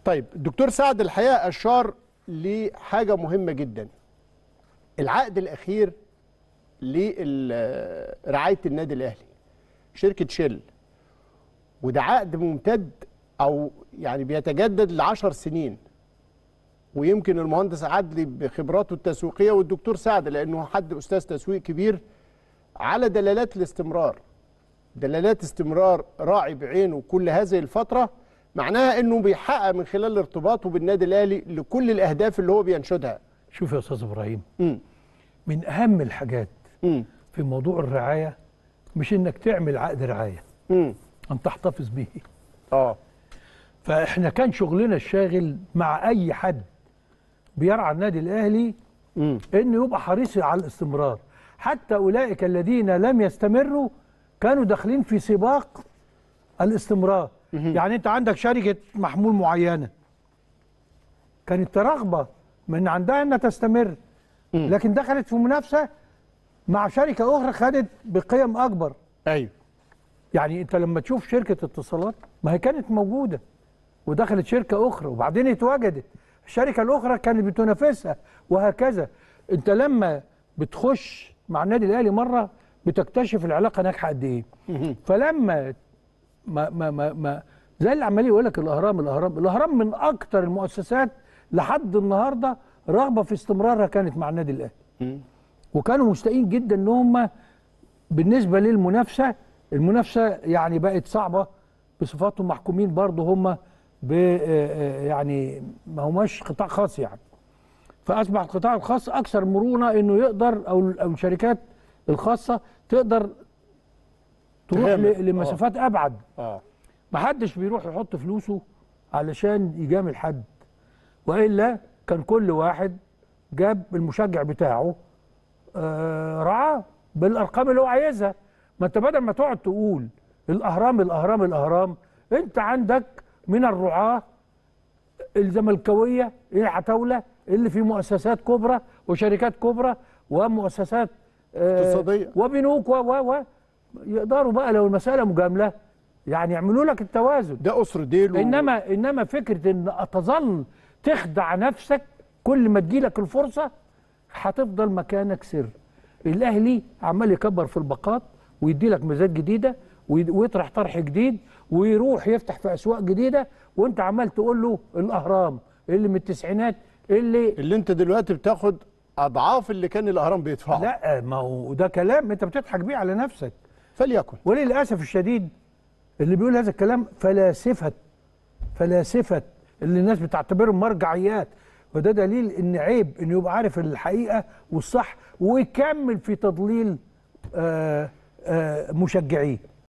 طيب الدكتور سعد الحقيقه اشار لحاجه مهمه جدا العقد الاخير لرعايه النادي الاهلي شركه شل وده عقد ممتد او يعني بيتجدد لعشر سنين ويمكن المهندس عدلي بخبراته التسويقيه والدكتور سعد لانه حد استاذ تسويق كبير على دلالات الاستمرار دلالات استمرار راعي بعينه كل هذه الفتره معناها انه بيحقق من خلال ارتباطه بالنادي الاهلي لكل الاهداف اللي هو بينشدها شوف يا استاذ ابراهيم امم من اهم الحاجات امم في موضوع الرعايه مش انك تعمل عقد رعايه امم ان تحتفظ به اه فاحنا كان شغلنا الشاغل مع اي حد بيرعى النادي الاهلي امم انه يبقى حريص على الاستمرار حتى اولئك الذين لم يستمروا كانوا داخلين في سباق الاستمرار يعني انت عندك شركه محمول معينه كانت رغبه من عندها انها تستمر لكن دخلت في منافسه مع شركه اخرى خدت بقيم اكبر ايوه يعني انت لما تشوف شركه اتصالات ما هي كانت موجوده ودخلت شركه اخرى وبعدين اتوجدت الشركه الاخرى كانت بتنافسها وهكذا انت لما بتخش مع النادي الاهلي مره بتكتشف العلاقه ناجحه قد ايه فلما ما ما ما, ما زي اللي عمال يقول لك الاهرام الاهرام الاهرام من اكتر المؤسسات لحد النهارده رغبه في استمرارها كانت مع النادي الاهلي وكانوا مستائين جدا ان هم بالنسبه للمنافسه المنافسه يعني بقت صعبه بصفاتهم محكومين برضه هم ب يعني ما هماش قطاع خاص يعني فاصبح القطاع الخاص اكثر مرونه انه يقدر او او الشركات الخاصه تقدر تروح تغامر. ل- لمسافات ابعد اه محدش بيروح يحط فلوسه علشان يجامل حد والا كان كل واحد جاب المشجع بتاعه آه رعاه بالارقام اللي هو عايزها ما انت بدل ما تقعد تقول الاهرام الاهرام الاهرام انت عندك من الرعاه الزملكاويه العتاوله اللي في مؤسسات كبرى وشركات كبرى ومؤسسات آه، اقتصادية. وبنوك و و و يقدروا بقى لو المساله مجامله يعني يعملوا لك التوازن ده اسر ديل و... انما انما فكره ان تظل تخدع نفسك كل ما تجيلك الفرصه هتفضل مكانك سر الاهلي عمال يكبر في الباقات ويدي لك ميزات جديده ويد- ويطرح طرح جديد ويروح يفتح في اسواق جديده وانت عمال تقول له الاهرام اللي من التسعينات اللي اللي انت دلوقتي بتاخد اضعاف اللي كان الاهرام بيدفعه لا ما هو ده كلام انت بتضحك بيه على نفسك فليكن وللاسف الشديد اللي بيقول هذا الكلام فلاسفه فلاسفه اللي الناس بتعتبرهم مرجعيات وده دليل ان عيب انه يبقى عارف الحقيقه والصح ويكمل في تضليل آه، آه، مشجعيه